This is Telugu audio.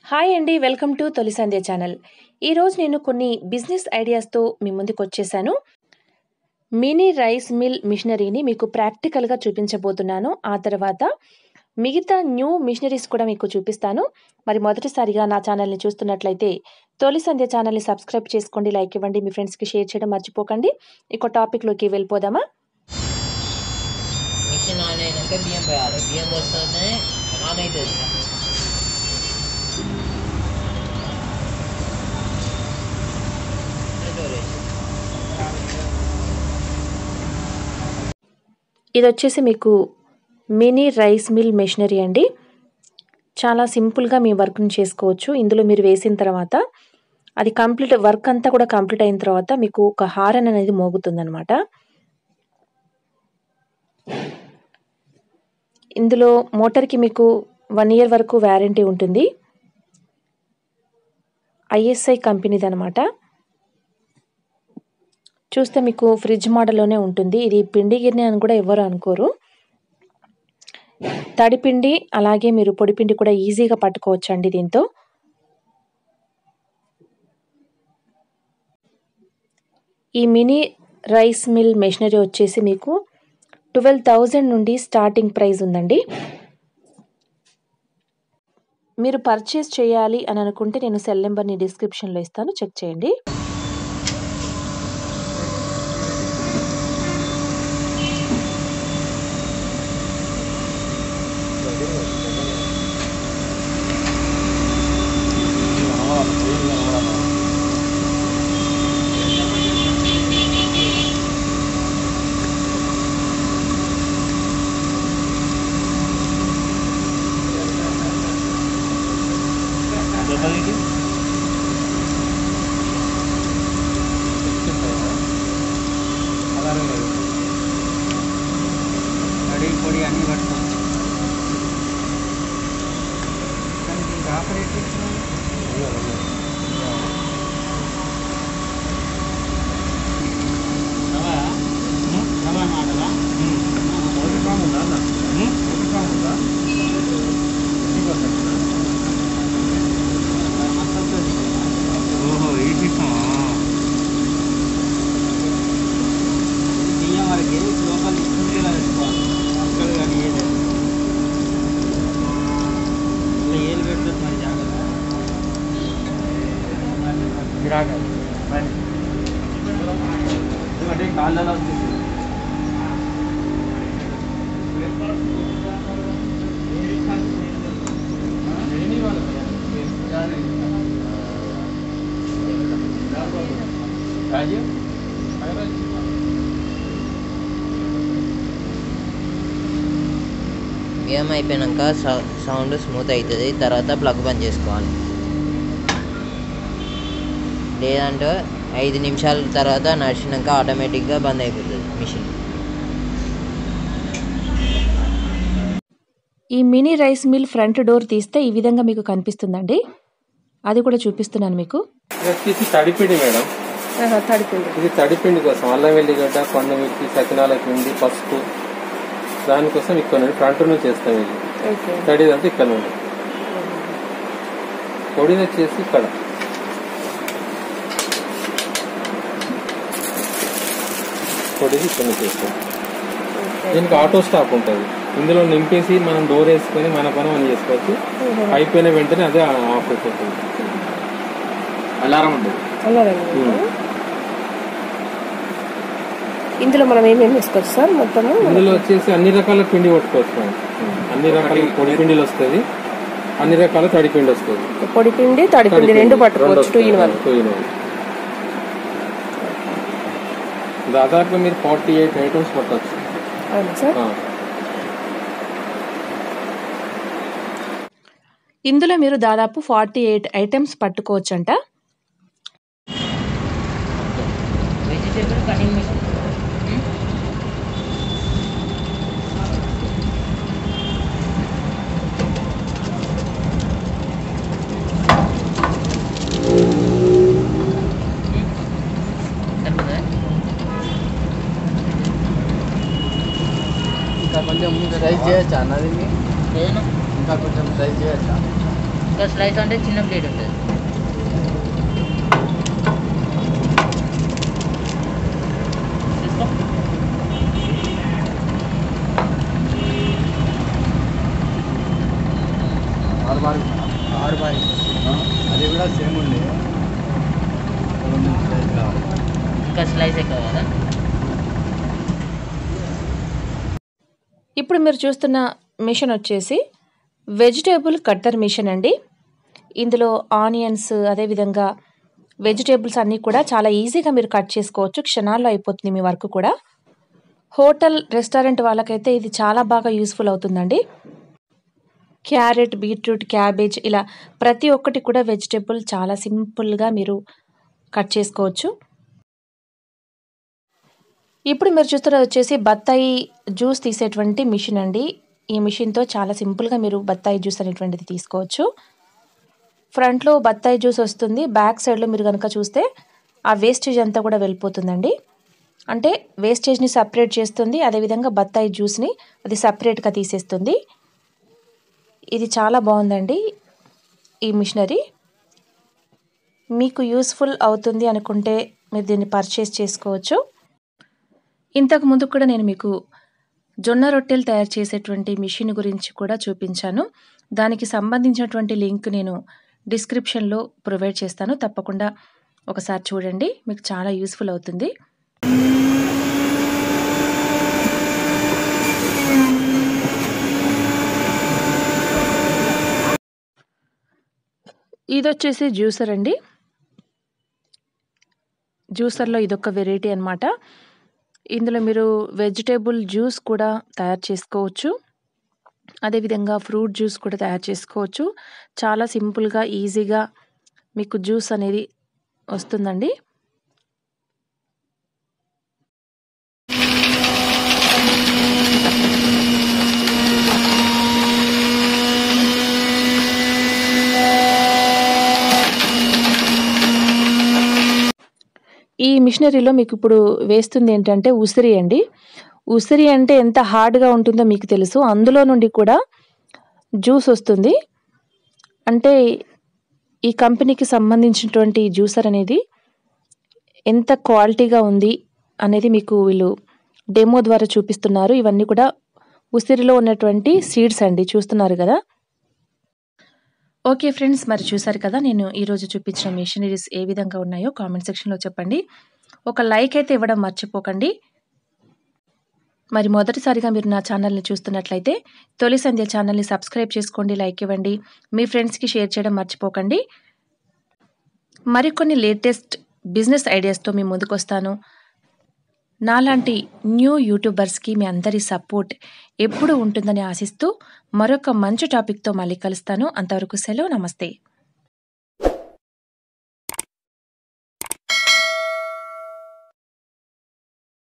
హాయ్ అండి వెల్కమ్ టు తొలి సంధ్య ఛానల్ ఈరోజు నేను కొన్ని బిజినెస్ ఐడియాస్తో మీ ముందుకు వచ్చేసాను మినీ రైస్ మిల్ మిషనరీని మీకు ప్రాక్టికల్గా చూపించబోతున్నాను ఆ తర్వాత మిగతా న్యూ మిషనరీస్ కూడా మీకు చూపిస్తాను మరి మొదటిసారిగా నా ఛానల్ని చూస్తున్నట్లయితే తొలి సంధ్య ఛానల్ని సబ్స్క్రైబ్ చేసుకోండి లైక్ ఇవ్వండి మీ ఫ్రెండ్స్కి షేర్ చేయడం మర్చిపోకండి ఇక టాపిక్లోకి వెళ్ళిపోదామా మిషన్ ఆన్ అయినాక బియ్యం పోయాలి బియ్యం పోస్తేనే ఆన్ అవుతుంది ఇది వచ్చేసి మీకు మినీ రైస్ మిల్ మెషినరీ అండి చాలా సింపుల్గా మీ వర్క్ని చేసుకోవచ్చు ఇందులో మీరు వేసిన తర్వాత అది కంప్లీట్ వర్క్ అంతా కూడా కంప్లీట్ అయిన తర్వాత మీకు ఒక హారన్ అనేది మోగుతుందనమాట ఇందులో మోటార్కి మీకు వన్ ఇయర్ వరకు వ్యారంటీ ఉంటుంది ఐఎస్ఐ కంపెనీది అనమాట చూస్తే మీకు ఫ్రిడ్జ్ మోడల్లోనే ఉంటుంది ఇది పిండి గిన్నె అని కూడా ఎవరు అనుకోరు తడిపిండి అలాగే మీరు పొడిపిండి కూడా ఈజీగా పట్టుకోవచ్చు అండి దీంతో ఈ మినీ రైస్ మిల్ మెషినరీ వచ్చేసి మీకు ట్వెల్వ్ థౌజండ్ నుండి స్టార్టింగ్ ప్రైస్ ఉందండి మీరు పర్చేస్ చేయాలి అని అనుకుంటే నేను సెల్ నెంబర్ని డిస్క్రిప్షన్లో ఇస్తాను చెక్ చేయండి కడి పొడి అన్నీ పట్టుకోవచ్చు కానీ దీనికి ఆపరేట్ ఓహో ఈ సిస్టమా బియ్యం వరకు లోపల ఇస్తుంటేలా పెట్టుకోవాలి అక్కడ కానీ ఏది ఇట్లా ఏలు పెడుతుంది మరి జాగ్రత్త ఎందుకంటే కాళ్ళలో వస్తుంది రాజు బియ్యం అయిపోయాక సౌ- సౌండ్ స్మూత్ అవుతుంది తర్వాత ప్లగ్ బంద్ చేసుకోవాలి లేదంటే ఐదు నిమిషాల తర్వాత నడిచినాక ఆటోమేటిక్గా బంద్ అయిపోతుంది మిషన్ ఈ mini rice mill front door తీస్తే ఈ విధంగా మీకు కనిపిస్తుందండి అది కూడా చూపిస్తున్నాను మీకు ఇది వచ్చేసి తడిపిండి మేడం తడిపిండి ఇది తడిపిండి కోసం అల్లం వెల్లిగడ్డ కొండ మిర్చి సకినాల పిండి పసుపు దానికోసం ఇక్కడ నుండి ఫ్రంట్ నుంచి చేస్తాం ఇది ఓకే తడిదంతా ఇక్కడ నుండి పొడిది వచ్చేసి ఇక్కడ పొడిది ఇక్కడ నుంచి చేస్తాం దీనికి ఆటో స్టాప్ ఉంటుంది ఇందులో నింపేసి మనం డోర్ వేసుకొని మన పని మనం చేసుకోవచ్చు అయిపోయిన వెంటనే అదే ఆఫ్ అయిపోతుంది అలారం ఉంటుంది ఇందులో మనం ఏమేమి వేసుకోవచ్చు సార్ మొత్తము ఇందులో వచ్చేసి అన్ని రకాల పిండి పట్టుకోవచ్చు మనం అన్ని రకాల పొడి పిండిలు వస్తుంది అన్ని రకాల తడి పిండి వస్తుంది పొడి పిండి తడి పిండి రెండు పట్టుకోవచ్చు two in one two in one దాదాపు మీరు ఫార్టీ ఎయిట్ ఐటమ్స్ పట్టచ్చు అవును సార్ ఇందులో మీరు దాదాపు ఫార్టీ ఎయిట్ ఐటమ్స్ పట్టుకోవచ్చంట వెజిటేబుల్ కటింగ్ మిషన్ ఇంకా కొంచెం ముందు రైస్ చేయొచ్చా అన్నది ఇంకా కొంచెం రైస్ చేయొచ్చా ఇంకా స్లైస్ అంటే చిన్న ప్లేట్ ఉంటుంది ఆరు బారి ఆరు బారి అది కూడా సేమ్ ఉండే ఇంకా స్లైస్ ఎక్కువ కదా ఇప్పుడు మీరు చూస్తున్న మిషన్ వచ్చేసి వెజిటేబుల్ కట్టర్ మిషన్ అండి ఇందులో ఆనియన్స్ అదేవిధంగా వెజిటేబుల్స్ అన్నీ కూడా చాలా ఈజీగా మీరు కట్ చేసుకోవచ్చు క్షణాల్లో అయిపోతుంది మీ వర్క్ కూడా హోటల్ రెస్టారెంట్ వాళ్ళకైతే ఇది చాలా బాగా యూస్ఫుల్ అవుతుందండి క్యారెట్ బీట్రూట్ క్యాబేజ్ ఇలా ప్రతి ఒక్కటి కూడా వెజిటేబుల్ చాలా సింపుల్గా మీరు కట్ చేసుకోవచ్చు ఇప్పుడు మీరు చూస్తున్నది వచ్చేసి బత్తాయి జ్యూస్ తీసేటువంటి మిషన్ అండి ఈ మిషన్తో చాలా సింపుల్గా మీరు బత్తాయి జ్యూస్ అనేటువంటిది తీసుకోవచ్చు ఫ్రంట్లో బత్తాయి జ్యూస్ వస్తుంది బ్యాక్ సైడ్లో మీరు కనుక చూస్తే ఆ వేస్టేజ్ అంతా కూడా వెళ్ళిపోతుందండి అంటే వేస్టేజ్ని సపరేట్ చేస్తుంది అదేవిధంగా బత్తాయి జ్యూస్ని అది సపరేట్గా తీసేస్తుంది ఇది చాలా బాగుందండి ఈ మిషనరీ మీకు యూస్ఫుల్ అవుతుంది అనుకుంటే మీరు దీన్ని పర్చేస్ చేసుకోవచ్చు ఇంతకు ముందు కూడా నేను మీకు జొన్న రొట్టెలు తయారు చేసేటువంటి మిషన్ గురించి కూడా చూపించాను దానికి సంబంధించినటువంటి లింక్ నేను డిస్క్రిప్షన్లో ప్రొవైడ్ చేస్తాను తప్పకుండా ఒకసారి చూడండి మీకు చాలా యూస్ఫుల్ అవుతుంది ఇది వచ్చేసి జ్యూసర్ అండి జ్యూసర్లో ఇదొక వెరైటీ అనమాట ఇందులో మీరు వెజిటేబుల్ జ్యూస్ కూడా తయారు చేసుకోవచ్చు అదేవిధంగా ఫ్రూట్ జ్యూస్ కూడా తయారు చేసుకోవచ్చు చాలా సింపుల్గా ఈజీగా మీకు జ్యూస్ అనేది వస్తుందండి ఈ మిషనరీలో మీకు ఇప్పుడు వేస్తుంది ఏంటంటే ఉసిరి అండి ఉసిరి అంటే ఎంత హార్డ్గా ఉంటుందో మీకు తెలుసు అందులో నుండి కూడా జ్యూస్ వస్తుంది అంటే ఈ కంపెనీకి సంబంధించినటువంటి జ్యూసర్ అనేది ఎంత క్వాలిటీగా ఉంది అనేది మీకు వీళ్ళు డెమో ద్వారా చూపిస్తున్నారు ఇవన్నీ కూడా ఉసిరిలో ఉన్నటువంటి సీడ్స్ అండి చూస్తున్నారు కదా ఓకే ఫ్రెండ్స్ మరి చూసారు కదా నేను ఈరోజు చూపించిన మిషనరీస్ ఏ విధంగా ఉన్నాయో కామెంట్ సెక్షన్లో చెప్పండి ఒక లైక్ అయితే ఇవ్వడం మర్చిపోకండి మరి మొదటిసారిగా మీరు నా ఛానల్ని చూస్తున్నట్లయితే తొలి సంధ్య ఛానల్ని సబ్స్క్రైబ్ చేసుకోండి లైక్ ఇవ్వండి మీ ఫ్రెండ్స్కి షేర్ చేయడం మర్చిపోకండి మరికొన్ని లేటెస్ట్ బిజినెస్ ఐడియాస్తో మీ ముందుకు వస్తాను నాలాంటి న్యూ యూట్యూబర్స్కి మీ అందరి సపోర్ట్ ఎప్పుడు ఉంటుందని ఆశిస్తూ మరొక మంచి టాపిక్తో మళ్ళీ కలుస్తాను అంతవరకు సెలవు నమస్తే